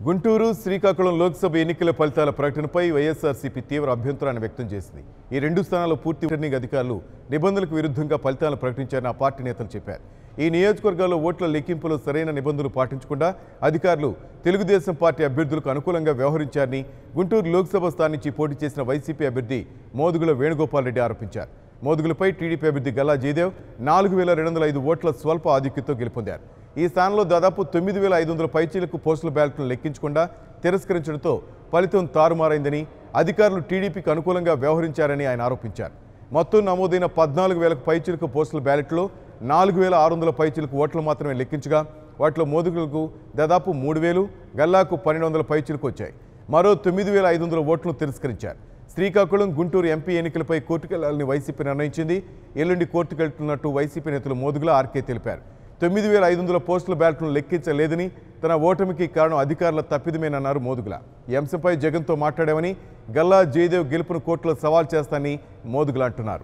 గుంటూరు శ్రీకాకుళం లోక్సభ ఎన్నికల ఫలితాల ప్రకటనపై వైఎస్ఆర్సీపీ తీవ్ర అభ్యంతరాన్ని వ్యక్తం చేసింది ఈ రెండు స్థానాల్లో పూర్తి రిటర్నింగ్ అధికారులు నిబంధనలకు విరుద్ధంగా ఫలితాలను ప్రకటించారని ఆ పార్టీ నేతలు చెప్పారు ఈ నియోజకవర్గాల్లో ఓట్ల లెక్కింపులో సరైన నిబంధనలు పాటించకుండా అధికారులు తెలుగుదేశం పార్టీ అభ్యర్థులకు అనుకూలంగా వ్యవహరించారని గుంటూరు లోక్సభ స్థానం నుంచి పోటీ చేసిన వైసీపీ అభ్యర్థి మోదుగుల వేణుగోపాల్ రెడ్డి ఆరోపించారు మోదుగులపై టీడీపీ అభ్యర్థి గల్లా జయదేవ్ నాలుగు వేల రెండు వందల ఐదు ఓట్ల స్వల్ప ఆధిక్యతతో గెలుపొందారు ఈ స్థానంలో దాదాపు తొమ్మిది వేల ఐదు వందల పైచీలకు పోస్టుల బ్యాలెట్లను లెక్కించకుండా తిరస్కరించడంతో ఫలితం తారుమారైందని అధికారులు టీడీపీకి అనుకూలంగా వ్యవహరించారని ఆయన ఆరోపించారు మొత్తం నమోదైన పద్నాలుగు వేలకు పైచీలకు పోస్టుల బ్యాలెట్లో నాలుగు వేల ఆరు వందల పైచీలకు ఓట్లు మాత్రమే లెక్కించగా వాటిలో మోదుగులకు దాదాపు మూడు వేలు గల్లాకు పన్నెండు వందల పైచీలకు వచ్చాయి మరో తొమ్మిది వేల ఐదు వందల ఓట్లను తిరస్కరించారు శ్రీకాకుళం గుంటూరు ఎంపీ ఎన్నికలపై కోర్టుకెళ్లాలని వైసీపీ నిర్ణయించింది ఎల్లుండి కోర్టుకెళ్తున్నట్టు వైసీపీ నేతలు మోదుగుల ఆర్కే తెలిపారు తొమ్మిది వేల ఐదు వందల పోస్టుల బ్యాలెట్లను లెక్కించలేదని తన ఓటమికి కారణం అధికారుల తప్పిదమేనన్నారు మోదుగుల ఈ అంశంపై జగన్తో మాట్లాడామని గల్లా జయదేవ్ గెలుపును కోర్టులో సవాల్ చేస్తానని మోదుగుల అంటున్నారు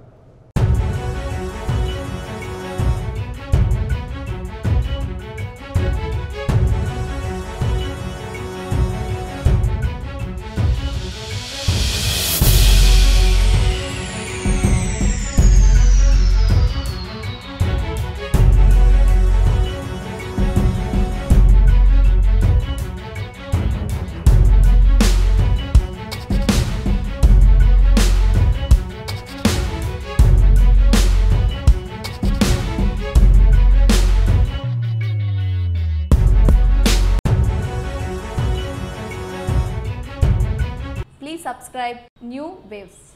Please subscribe New Waves.